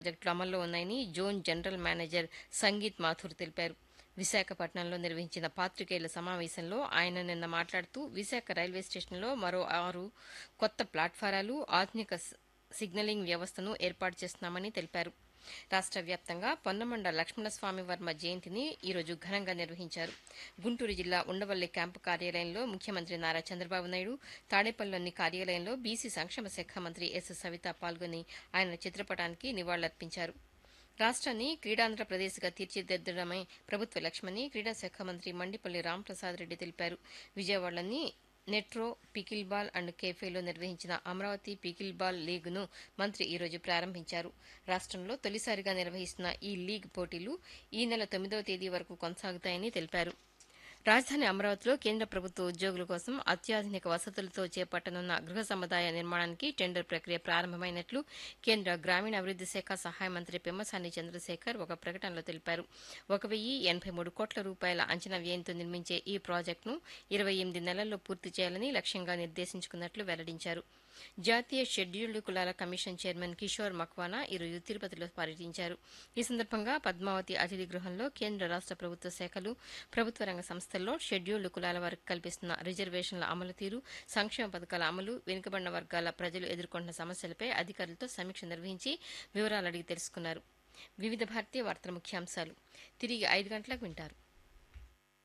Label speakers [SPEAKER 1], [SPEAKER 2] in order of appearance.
[SPEAKER 1] ప్రాజెక్టులు అమల్లో ఉన్నాయని zone general manager Sangeet Mathur తెలిపారు విశాఖపట్నంలో నిర్వహించిన పాత్రికేయుల సమావేశంలో ఆయన నిన్న మాట్లాడుతూ విశాఖ రైల్వే స్టేషన్లో మరో ఆరు కొత్త ప్లాట్ఫారాలు ఆధునిక స్- సిగ్నలింగ్ వ్యవస్థను ఏర్పాటు చేస్తున్నామని తెలిపారు రాష్ట్ర వ్యాప్తంగా పొన్నమండ లక్ష్మణస్వామి వర్మ జయంతిని ఈరోజు ఘనంగా నిర్వహించారు గుంటూరు జిల్లా ఉండవల్లి క్యాంపు కార్యాలయంలో ముఖ్యమంత్రి నారా చంద్రబాబు నాయుడు తాడేపల్లిలోని కార్యాలయంలో బీసీ సంక్షేమ శాఖ మంత్రి ఎస్ సవిత పాల్గొని ఆయన చిత్రపటానికి నివాళులర్పించారు రాష్ట్రాన్ని క్రీడాంధ్రప్రదేశ్గా తీర్చిదిద్దడమే ప్రభుత్వ లక్ష్యమని క్రీడా శాఖ మంత్రి మండిపల్లి రాంప్రసాద్ రెడ్డి తెలిపారు విజయవాడలోని నెట్రో పికిల్ బాల్ అండ్ కేఫేలో నిర్వహించిన అమరావతి పికిల్ బాల్ లీగ్ను మంత్రి ఈరోజు ప్రారంభించారు రాష్ట్రంలో తొలిసారిగా నిర్వహిస్తున్న ఈ లీగ్ పోటీలు ఈ నెల తొమ్మిదవ తేదీ వరకు కొనసాగుతాయని తెలిపారు రాజధాని అమరావతిలో కేంద్ర ప్రభుత్వ ఉద్యోగుల కోసం అత్యాధునిక వసతులతో చేపట్టనున్న గృహ సముదాయ నిర్మాణానికి టెండర్ ప్రక్రియ ప్రారంభమైనట్లు కేంద్ర గ్రామీణాభివృద్ది శాఖ సహాయ మంత్రి పెమ్మసాని చంద్రశేఖర్ ఒక ప్రకటనలో తెలిపారు ఒక వెయ్యి ఎనభై మూడు కోట్ల రూపాయల అంచనా వ్యయంతో నిర్మించే ఈ ప్రాజెక్టును ఇరవై ఎనిమిది నెలల్లో పూర్తి చేయాలని లక్ష్యంగా నిర్దేశించుకున్నట్లు వెల్లడించారు జాతీయ షెడ్యూల్డ్ కులాల కమిషన్ చైర్మన్ కిషోర్ మక్వానా ఈరోజు తిరుపతిలో పర్యటించారు ఈ సందర్భంగా పద్మావతి అతిథి గృహంలో కేంద్ర రాష్ట ప్రభుత్వ శాఖలు ప్రభుత్వ రంగ సంస్థల్లో షెడ్యూల్డ్ కులాల వారికి కల్పిస్తున్న రిజర్వేషన్ల అమలు తీరు సంక్షేమ పథకాల అమలు వెనుకబడిన వర్గాల ప్రజలు ఎదుర్కొంటున్న సమస్యలపై అధికారులతో సమీక్ష నిర్వహించి వివరాలు అడిగి తెలుసుకున్నారు వివిధ భారతీయ వార్తల ముఖ్యాంశాలు తిరిగి ఐదు గంటలకు వింటారు